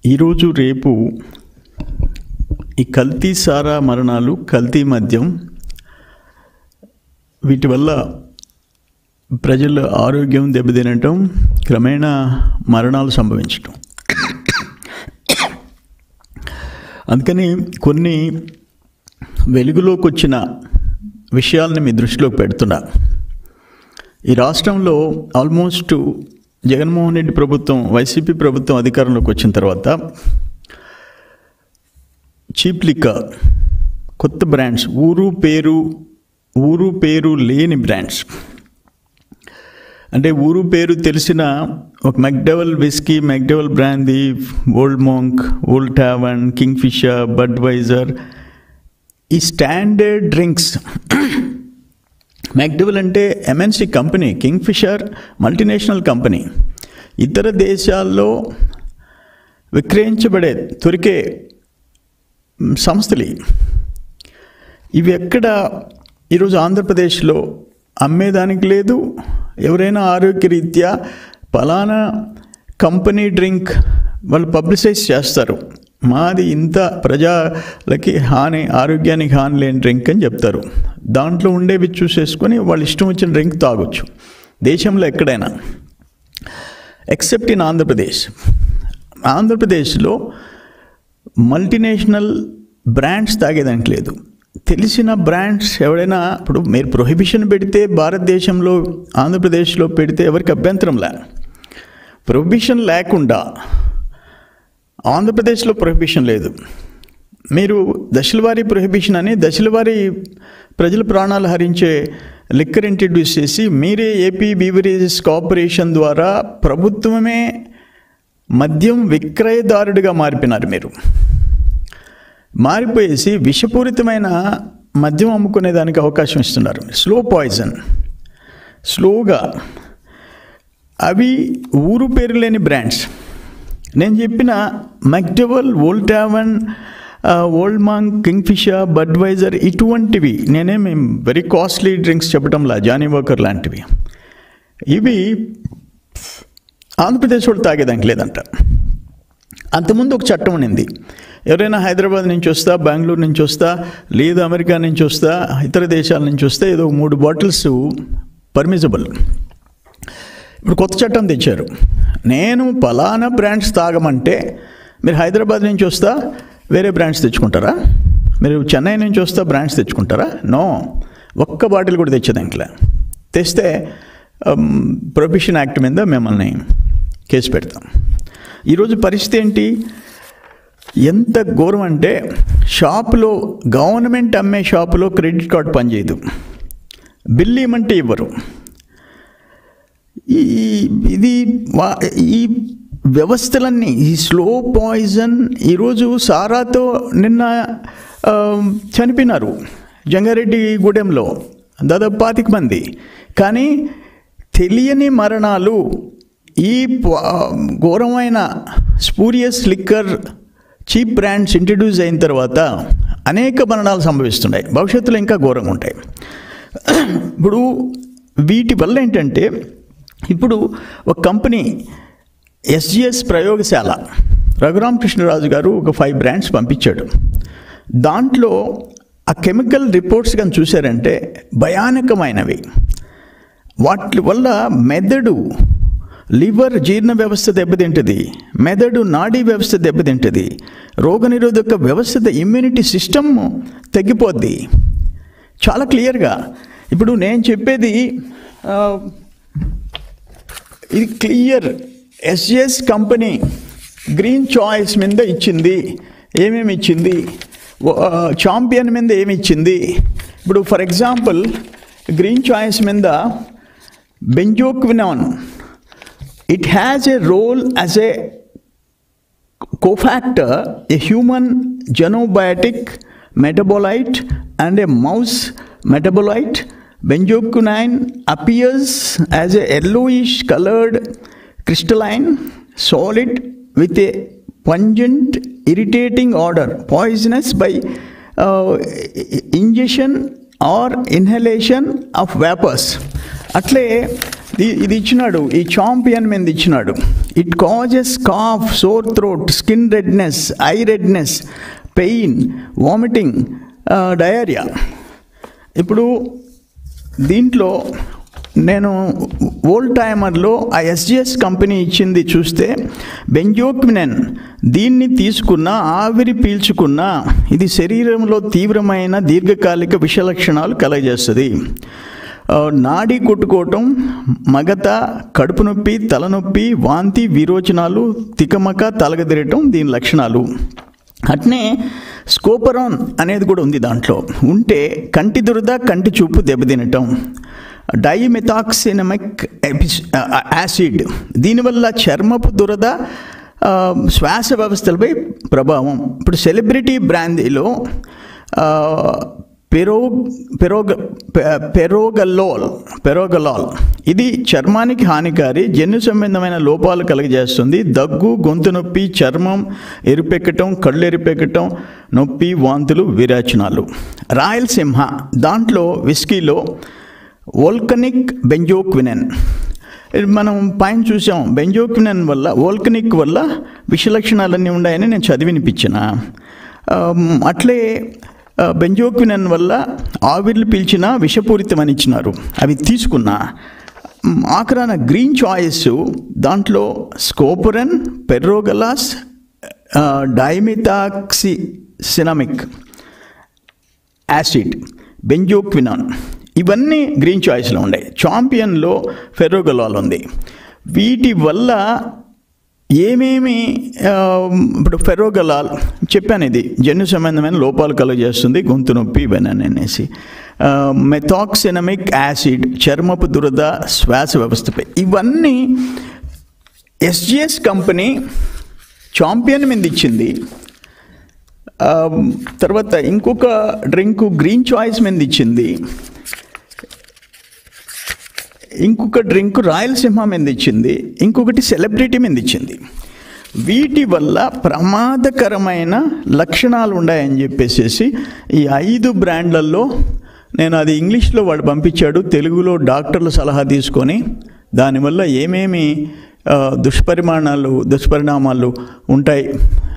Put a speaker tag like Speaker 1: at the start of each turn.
Speaker 1: ఈరోజు రేపు ఈ కల్తీ సారా మరణాలు కల్తీ మద్యం వీటి వల్ల ప్రజల ఆరోగ్యం దెబ్బతినటం క్రమేణా మరణాలు సంభవించటం అందుకని కొన్ని వెలుగులోకి వచ్చిన విషయాలని మీ దృష్టిలోకి పెడుతున్నా ఈ రాష్ట్రంలో ఆల్మోస్ట్ జగన్మోహన్ రెడ్డి ప్రభుత్వం వైసీపీ ప్రభుత్వం అధికారంలోకి వచ్చిన తర్వాత చీప్ లిక్కర్ కొత్త బ్రాండ్స్ ఊరు పేరు ఊరు పేరు లేని బ్రాండ్స్ అంటే ఊరు పేరు తెలిసిన ఒక McDowell whisky McDowell brandy old monk old tavern Kingfisher Budweiser ఈ స్టాండర్డ్ డ్రింక్స్ మెక్డెవల్ అంటే MNC company Kingfisher multinational company ఇతర దేశాల్లో విక్రయించబడే దొరికే సంస్థలు ఇవి ఎక్కడ ఈరోజు ఆంధ్రప్రదేశ్లో అమ్మేదానికి లేదు ఎవరైనా ఆరోగ్యరీత్యా పలానా కంపెనీ డ్రింక్ వాళ్ళు పబ్లిసైజ్ చేస్తారు మాది ఇంత ప్రజలకి హాని ఆరోగ్యానికి హాని లేని డ్రింక్ అని చెప్తారు దాంట్లో ఉండేవి చూసేసుకొని వాళ్ళు ఇష్టం వచ్చిన డ్రింక్ తాగొచ్చు దేశంలో ఎక్కడైనా ఎక్సెప్ట్ ఇన్ ఆంధ్రప్రదేశ్ ఆంధ్రప్రదేశ్లో మల్టీనేషనల్ బ్రాండ్స్ తాగేదానికి లేదు తెలిసిన బ్రాండ్స్ ఎవడైనా ఇప్పుడు మీరు ప్రొహిబిషన్ పెడితే భారతదేశంలో ఆంధ్రప్రదేశ్లో పెడితే ఎవరికి అభ్యంతరం లే ప్రొహిబిషన్ లేకుండా ఆంధ్రప్రదేశ్లో ప్రొహిబిషన్ లేదు మీరు దశలవారీ ప్రొహిబిషన్ అని దశలవారీ ప్రజల ప్రాణాలు హరించే లిక్కర్ ఇంట్రడ్యూస్ చేసి మీరే ఏపీ బీవరేజెస్ కార్పొరేషన్ ద్వారా ప్రభుత్వమే మద్యం విక్రయదారుడిగా మారిపోయినారు మీరు మారిపోయేసి విషపూరితమైన మద్యం అమ్ముకునే దానికి అవకాశం ఇస్తున్నారు స్లో పాయిజన్ స్లోగా అవి ఊరు పేరు లేని బ్రాండ్స్ నేను చెప్పిన మెక్డెవల్ ఓల్టావన్ Old Monk king fissure Budweiser ఇటువంటివి నేనేమి very costly drinks చెప్పడంలా Johnnie Walker లాంటివి ఇవి ఆంధ్రప్రదేశ్ వాళ్ళు తాగేదానికి లేదంట అంతకుముందు ఒక చట్టం ఉండింది ఎవరైనా హైదరాబాద్ నుంచి వస్తా బెంగళూరు నుంచి వస్తా లేదు అమెరికా నుంచి వస్తా ఇతర దేశాల నుంచి వస్తే ఏదో మూడు బాటిల్స్ పర్మిజబుల్ ఇప్పుడు కొత్త చట్టం తెచ్చారు నేను పలానా బ్రాండ్స్ తాగమంటే మీరు హైదరాబాద్ నుంచి వస్తా వేరే బ్రాండ్స్ తెచ్చుకుంటారా మీరు చెన్నై నుంచి వస్తా బ్రాండ్స్ తెచ్చుకుంటారా నో ఒక్క బాటిల్ కూడా తెచ్చేదానికిలే తెస్తే ప్రొబిషన్ యాక్ట్ మీద మిమ్మల్ని కేసు పెడతాం ఈరోజు పరిస్థితి ఏంటి ఎంత ఘోరం అంటే షాపులో గవర్నమెంట్ అమ్మే షాపులో క్రెడిట్ కార్డ్ పనిచేయదు బిల్ ఇవ్వమంటే ఇవ్వరు ఈ ఇది ఈ వ్యవస్థలన్నీ ఈ స్లో పాయిజన్ ఈరోజు సారాతో నిన్న చనిపోయినారు జంగారెడ్డి గూడెంలో దాదాపు పాతిక మంది కానీ తెలియని మరణాలు ఈ ఘోరమైన spurious liquor cheap brands introduce అయిన తర్వాత అనేక మరణాలు సంభవిస్తున్నాయి భవిష్యత్తులో ఇంకా ఘోరంగా ఉంటాయి ఇప్పుడు వీటి వల్ల ఏంటంటే ఇప్పుడు ఒక కంపెనీ ఎస్జిఎస్ ప్రయోగశాల రఘురామకృష్ణరాజు గారు ఒక ఫైవ్ బ్రాండ్స్ పంపించాడు దాంట్లో ఆ కెమికల్ రిపోర్ట్స్ కానీ చూశారంటే భయానకమైనవి వాటి వల్ల మెదడు లివర్ జీర్ణ వ్యవస్థ దెబ్బతింటుంది మెదడు నాడీ వ్యవస్థ దెబ్బతింటుంది రోగనిరోధక వ్యవస్థ ఇమ్యూనిటీ సిస్టమ్ తగ్గిపోద్ది చాలా క్లియర్గా ఇప్పుడు నేను చెప్పేది ఇది clear SS company green choice మీద ఇచ్చింది ఏమేమి ఇచ్చింది చాంపియన్ మీద ఏమి ఇచ్చింది ఇప్పుడు ఫర్ ఎగ్జాంపుల్ గ్రీన్ చాయిస్ మీద బెంజోక్వినాన్ it has a role as a cofactor, a human genobiotic metabolite and a mouse metabolite. Benzoquinine appears as a yellowish colored crystalline solid with a pungent irritating odor, poisonous by uh, ingestion or inhalation of vapors. అట్లే ఇది- ఇది ఇచ్చినాడు ఈ champion మీద ఇచ్చినాడు it causes cough sore throat skin redness eye redness pain vomiting diarrhoea ఇప్పుడు దీంట్లో నేను ఓల్డ్ టైమర్లో ఆ ఎస్జిఎస్ కంపెనీ ఇచ్చింది చూస్తే బెంజోక్వినెన్ దీన్ని తీసుకున్న ఆవిరి పీల్చుకున్న ఇది శరీరంలో తీవ్రమైన దీర్ఘకాలిక విషలక్షణాలు కలగజేస్తుంది ఆ, నాడీ కొట్టుకోవటం మగత కడుపు నొప్పి తలనొప్పి వాంతి విరోచనాలు తికమక తలగదిరటం దీని లక్షణాలు అట్నే స్కోపరాన్ అనేది కూడా ఉంది దాంట్లో ఉంటే కంటి దురద కంటి చూపు దెబ్బతినటం డైమెథాక్సినమిక్ ఎపిస్ యాసిడ్ దీనివల్ల చర్మపు దురద ఆ, శ్వాస వ్యవస్థలపై ప్రభావం ఇప్పుడు సెలబ్రిటీ బ్రాందీలో ఆ, పెరో పెరోగ పె- పెరోగల్లోల్ పెరోగలాల్ ఇది చర్మానికి హానికారి జన్యు సంబంధమైన లోపాలు కలుగజేస్తుంది దగ్గు గొంతు నొప్పి చర్మం ఎరిపెక్కటం కళ్ళు ఎరిపెక్కటం నొప్పి వాంతులు విరేచనాలు రాయలసీమ దాంట్లో విస్కీలో వోల్కనిక్ బెంజోక్వినెన్ ఇది మనం పైన చూసాం బెంజోక్వినెన్ వల్ల వోల్కనిక్ వల్ల విషలక్షణాలన్నీ ఉన్నాయని నేను చదివినిపించిన ఆమ్, అట్లే ఆ, బెంజోక్వినెన్ వల్ల ఆవిర్లు పీల్చిన విషపూరితమని ఇచ్చినారు అవి తీసుకున్నా మ్, ఆఖరాన గ్రీన్ చాయిస్ దాంట్లో స్కోపురన్ పెర్రోగలాస్ డైమితాక్సి సినమిక్ యాసిడ్ బెంజోక్వినాన్ ఇవన్నీ గ్రీన్ చాయిస్లో ఉన్నాయి చాంపియన్లో ఫెర్రోగలాల్ ఉంది వీటి వల్ల ఏమేమి ఆ, ఇప్పుడు ఫెరోగలాల్ చెప్పాను ఇది జన్యు సంబంధమైన లోపాలు కలుగజేస్తుంది గొంతు నొప్పి ఇవన్నీ అనేసి ఆ, మెథాక్సినమిక్ యాసిడ్ చర్మపు దురద శ్వాస వ్యవస్థపై ఇవన్నీ ఎస్జిఎస్ కంపెనీ చాంపియన్ మీద ఇచ్చింది ఆ, తర్వాత ఇంకొక డ్రింక్ గ్రీన్ చాయిస్ మీద ఇచ్చింది ఇంకొక డ్రింక్ రాయలసీమ మీద ఇచ్చింది ఇంకొకటి సెలబ్రిటీ మీద ఇచ్చింది వీటి వల్ల ప్రమాదకరమైన లక్షణాలు ఉన్నాయని చెప్పేసి ఈ ఐదు బ్రాండ్లలో నేను అది ఇంగ్లీష్లో వాడు పంపించాడు తెలుగులో డాక్టర్ల సలహా తీసుకొని దానివల్ల ఏమేమి ఆ, దుష్పరిమాణాలు దుష్పరిణామాలు ఉంటాయి